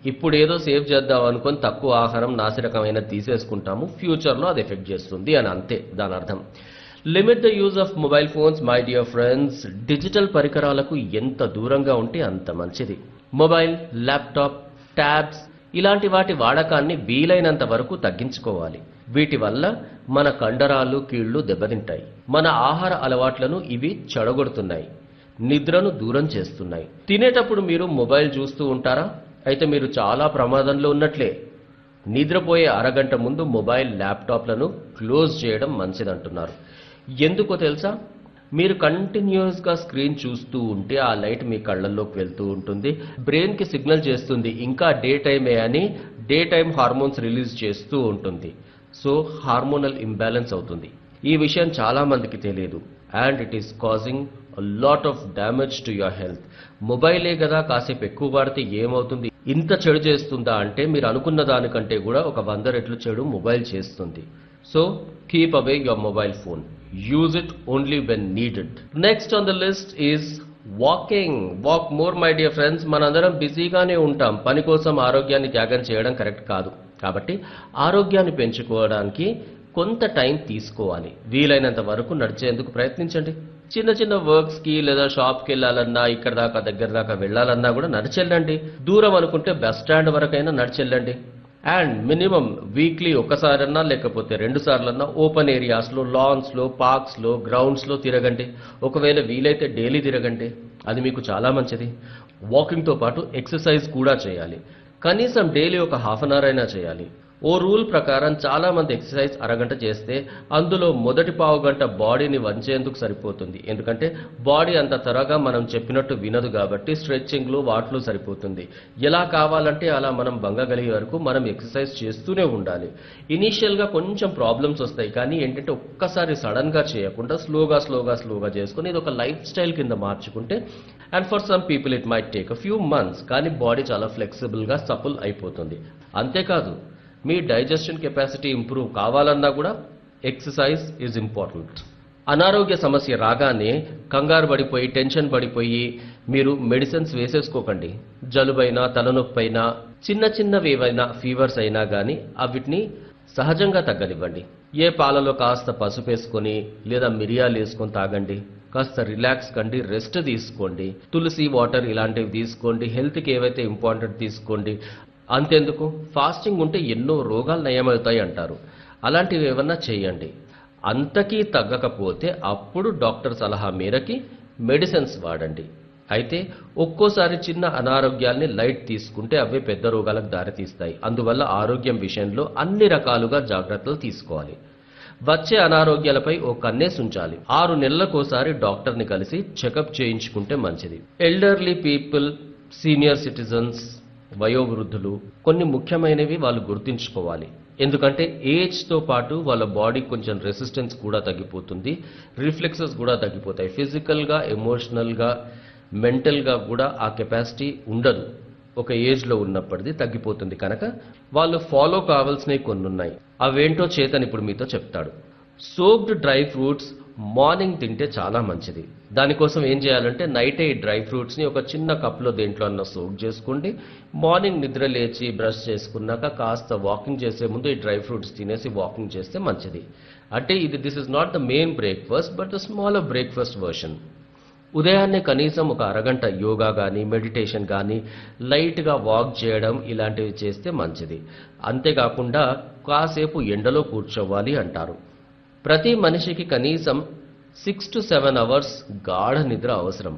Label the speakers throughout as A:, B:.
A: ఇప్పుడు ఏదో సేవ్ చేద్దాం అనుకొని తక్కువ ఆహారం నాసిరకమైన తీసేసుకుంటాము ఫ్యూచర్లో అది ఎఫెక్ట్ చేస్తుంది అని అంతే దాని అర్థం limit the use of mobile phones my dear friends digital పరికరాలకు ఎంత దూరంగా ఉంటే అంత మంచిది మొబైల్ ల్యాప్టాప్ ట్యాబ్స్ ఇలాంటి వాటి వాడకాన్ని వీలైనంత వరకు తగ్గించుకోవాలి వీటి వల్ల మన కండరాలు కీళ్లు దెబ్బతింటాయి మన ఆహార అలవాట్లను ఇవి చెడగొడుతున్నాయి నిద్రను దూరం చేస్తున్నాయి తినేటప్పుడు మీరు మొబైల్ చూస్తూ ఉంటారా అయితే మీరు చాలా ప్రమాదంలో ఉన్నట్లే నిద్రపోయే అరగంట ముందు మొబైల్ ల్యాప్టాప్లను క్లోజ్ చేయడం మంచిదంటున్నారు ఎందుకో తెలుసా మీరు కంటిన్యూస్గా స్క్రీన్ చూస్తూ ఉంటే ఆ లైట్ మీ కళ్ళల్లోకి వెళ్తూ ఉంటుంది బ్రెయిన్కి సిగ్నల్ చేస్తుంది ఇంకా డే టైమే అని డే టైం హార్మోన్స్ రిలీజ్ చేస్తూ ఉంటుంది సో హార్మోనల్ ఇంబ్యాలెన్స్ అవుతుంది ఈ విషయం చాలా మందికి తెలియదు and it is causing lot of damage to your health మొబైలే కదా కాసేపు ఎక్కువ వాడితే ఏమవుతుంది ఇంత చెడు చేస్తుందా అంటే మీరు అనుకున్న దానికంటే కూడా ఒక వంద రెట్లు చెడు మొబైల్ చేస్తుంది so keep away your mobile phone use it only when needed next on the list is walking walk more my dear friends మనందరం బిజీగానే ఉంటాం పని కోసం ఆరోగ్యాన్ని త్యాగం చేయడం కరెక్ట్ కాదు కాబట్టి ఆరోగ్యాన్ని పెంచుకోవడానికి కొంత టైం తీసుకోవాలి వీలైనంత వరకు నడిచేందుకు ప్రయత్నించండి చిన్న చిన్న వర్క్స్ కి లేదా షాప్ కి వెళ్ళాలన్నా ఇక్కడ దాకా దగ్గర దాకా వెళ్ళాలన్నా కూడా నడిచెళ్ళండి దూరం అనుకుంటే బస్ స్టాండ్ వరకైనా నడిచెళ్ళండి అండ్ మినిమం వీక్లీ ఒక్కసారన్నా లేకపోతే రెండు సార్లన్నా ఓపెన్ ఏరియాస్లో లాన్స్లో పార్క్స్లో గ్రౌండ్స్లో తిరగండి ఒకవేళ వీలైతే డైలీ తిరగండి అది మీకు చాలా మంచిది వాకింగ్తో పాటు ఎక్సర్సైజ్ కూడా చేయాలి కనీసం డైలీ ఒక హాఫ్ అన్ అవర్ అయినా చేయాలి ఓ రూల్ ప్రకారం చాలా మంది ఎక్సర్సైజ్ అరగంట చేస్తే అందులో మొదటి పావు గంట బాడీని వంచేందుకు సరిపోతుంది ఎందుకంటే బాడీ అంత త్వరగా మనం చెప్పినట్టు వినదు కాబట్టి స్ట్రెచ్చింగ్లు వాటిలో సరిపోతుంది ఎలా కావాలంటే అలా మనం బంగగలిగే వరకు మనం ఎక్సర్సైజ్ చేస్తూనే ఉండాలి ఇనీషియల్గా కొంచెం ప్రాబ్లమ్స్ వస్తాయి కానీ ఏంటంటే ఒక్కసారి సడన్గా చేయకుండా స్లోగా స్లోగా స్లోగా చేసుకుని ఇది ఒక లైఫ్ స్టైల్ కింద మార్చుకుంటే and for some people it might take a few months కానీ బాడీ చాలా ఫ్లెక్సిబుల్గా సపుల్ అయిపోతుంది అంతేకాదు మీ డైజెషన్ కెపాసిటీ ఇంప్రూవ్ కావాలన్నా కూడా ఎక్సర్సైజ్ ఈజ్ ఇంపార్టెంట్ అనారోగ్య సమస్య రాగానే కంగారు పడిపోయి టెన్షన్ పడిపోయి మీరు మెడిసిన్స్ వేసేసుకోకండి జలుబైనా తలనొప్పైనా చిన్న చిన్నవి ఏవైనా ఫీవర్స్ అయినా కానీ అవిటిని సహజంగా తగ్గనివ్వండి ఏ పాలలో కాస్త పసుపు వేసుకొని లేదా మిరియాలు వేసుకొని తాగండి కాస్త రిలాక్స్ కండి రెస్ట్ తీసుకోండి తులసి వాటర్ ఇలాంటివి తీసుకోండి హెల్త్కి ఏవైతే ఇంపార్టెంట్ తీసుకోండి అంతెందుకు ఫాస్టింగ్ ఉంటే ఎన్నో రోగాలు నయమవుతాయి అంటారు అలాంటివి ఏమన్నా చేయండి అంతకీ తగ్గకపోతే అప్పుడు డాక్టర్ సలహా మేరకి మెడిసిన్స్ వాడండి అయితే ఒక్కోసారి చిన్న అనారోగ్యాల్ని లైట్ తీసుకుంటే అవే పెద్ద రోగాలకు దారితీస్తాయి అందువల్ల ఆరోగ్యం విషయంలో అన్ని రకాలుగా జాగ్రత్తలు తీసుకోవాలి వచ్చే అనారోగ్యాలపై ఓ కన్నేసి ఉంచాలి ఆరు నెలలకోసారి డాక్టర్ని కలిసి చెకప్ చేయించుకుంటే మంచిది ఎల్డర్లీ పీపుల్ సీనియర్ సిటిజన్స్ వయోవృద్ధులు కొన్ని ముఖ్యమైనవి వాళ్ళు గుర్తుంచుకోవాలి ఎందుకంటే ఏజ్తో పాటు వాళ్ళ బాడీ కొంచెం రెసిస్టెన్స్ కూడా తగ్గిపోతుంది రిఫ్లెక్సెస్ కూడా తగ్గిపోతాయి ఫిజికల్గా ఎమోషనల్గా మెంటల్గా కూడా ఆ కెపాసిటీ ఉండదు ఒక ఏజ్లో ఉన్నప్పటిది తగ్గిపోతుంది కనుక వాళ్ళు ఫాలో కావాల్సినవి కొన్ని ఉన్నాయి అవేంటో చేతని ఇప్పుడు మీతో చెప్తాడు సోక్డ్ డ్రై ఫ్రూట్స్ మార్నింగ్ తింటే చాలా మంచిది దానికోసం ఏం చేయాలంటే నైటే ఈ డ్రై ఫ్రూట్స్ని ఒక చిన్న కప్లో దేంట్లో అన్న సోక్ చేసుకోండి మార్నింగ్ నిద్ర లేచి బ్రష్ చేసుకున్నాక కాస్త వాకింగ్ చేసే ముందు ఈ డ్రై ఫ్రూట్స్ తినేసి వాకింగ్ చేస్తే మంచిది అంటే ఇది this is not the main breakfast but the smaller breakfast version ఉదయాన్నే కనీసం ఒక అరగంట యోగా కానీ మెడిటేషన్ కానీ లైట్గా వాక్ చేయడం ఇలాంటివి చేస్తే మంచిది అంతేకాకుండా కాసేపు ఎండలో కూర్చోవాలి అంటారు ప్రతి మనిషికి కనీసం సిక్స్ టు సెవెన్ అవర్స్ గాఢ నిద్ర అవసరం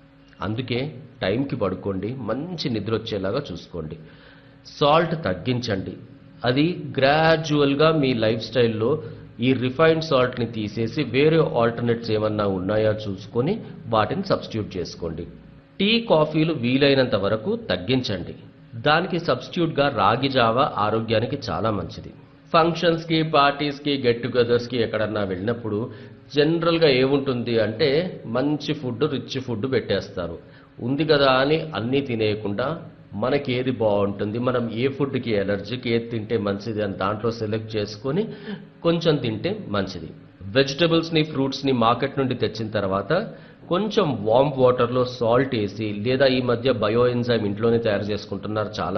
A: అందుకే టైంకి పడుకోండి మంచి నిద్ర వచ్చేలాగా చూసుకోండి సాల్ట్ తగ్గించండి అది గ్రాడ్యువల్గా మీ లైఫ్ స్టైల్లో ఈ రిఫైన్డ్ సాల్ట్ని తీసేసి వేరే ఆల్టర్నేట్స్ ఏమన్నా ఉన్నాయా చూసుకొని వాటిని సబ్స్టిట్యూట్ చేసుకోండి టీ కాఫీలు వీలైనంత వరకు తగ్గించండి దానికి సబ్స్టిట్యూట్గా రాగి జావా ఆరోగ్యానికి చాలా మంచిది ఫంక్షన్స్కి పార్టీస్కి గెట్ టుగెదర్స్కి ఎక్కడన్నా వెళ్ళినప్పుడు జనరల్గా ఏముంటుంది అంటే మంచి ఫుడ్ రిచ్ ఫుడ్ పెట్టేస్తారు ఉంది కదా అని అన్నీ తినేయకుండా మనకి ఏది బాగుంటుంది మనం ఏ ఫుడ్కి ఎలర్జీకి ఏది తింటే మంచిది అని దాంట్లో సెలెక్ట్ చేసుకొని కొంచెం తింటే మంచిది వెజిటబుల్స్ని ఫ్రూట్స్ని మార్కెట్ నుండి తెచ్చిన తర్వాత కొంచెం వామ్ వాటర్లో సాల్ట్ వేసి లేదా ఈ మధ్య బయో ఎంజైమ్ ఇంట్లోనే తయారు చేసుకుంటున్నారు చాలా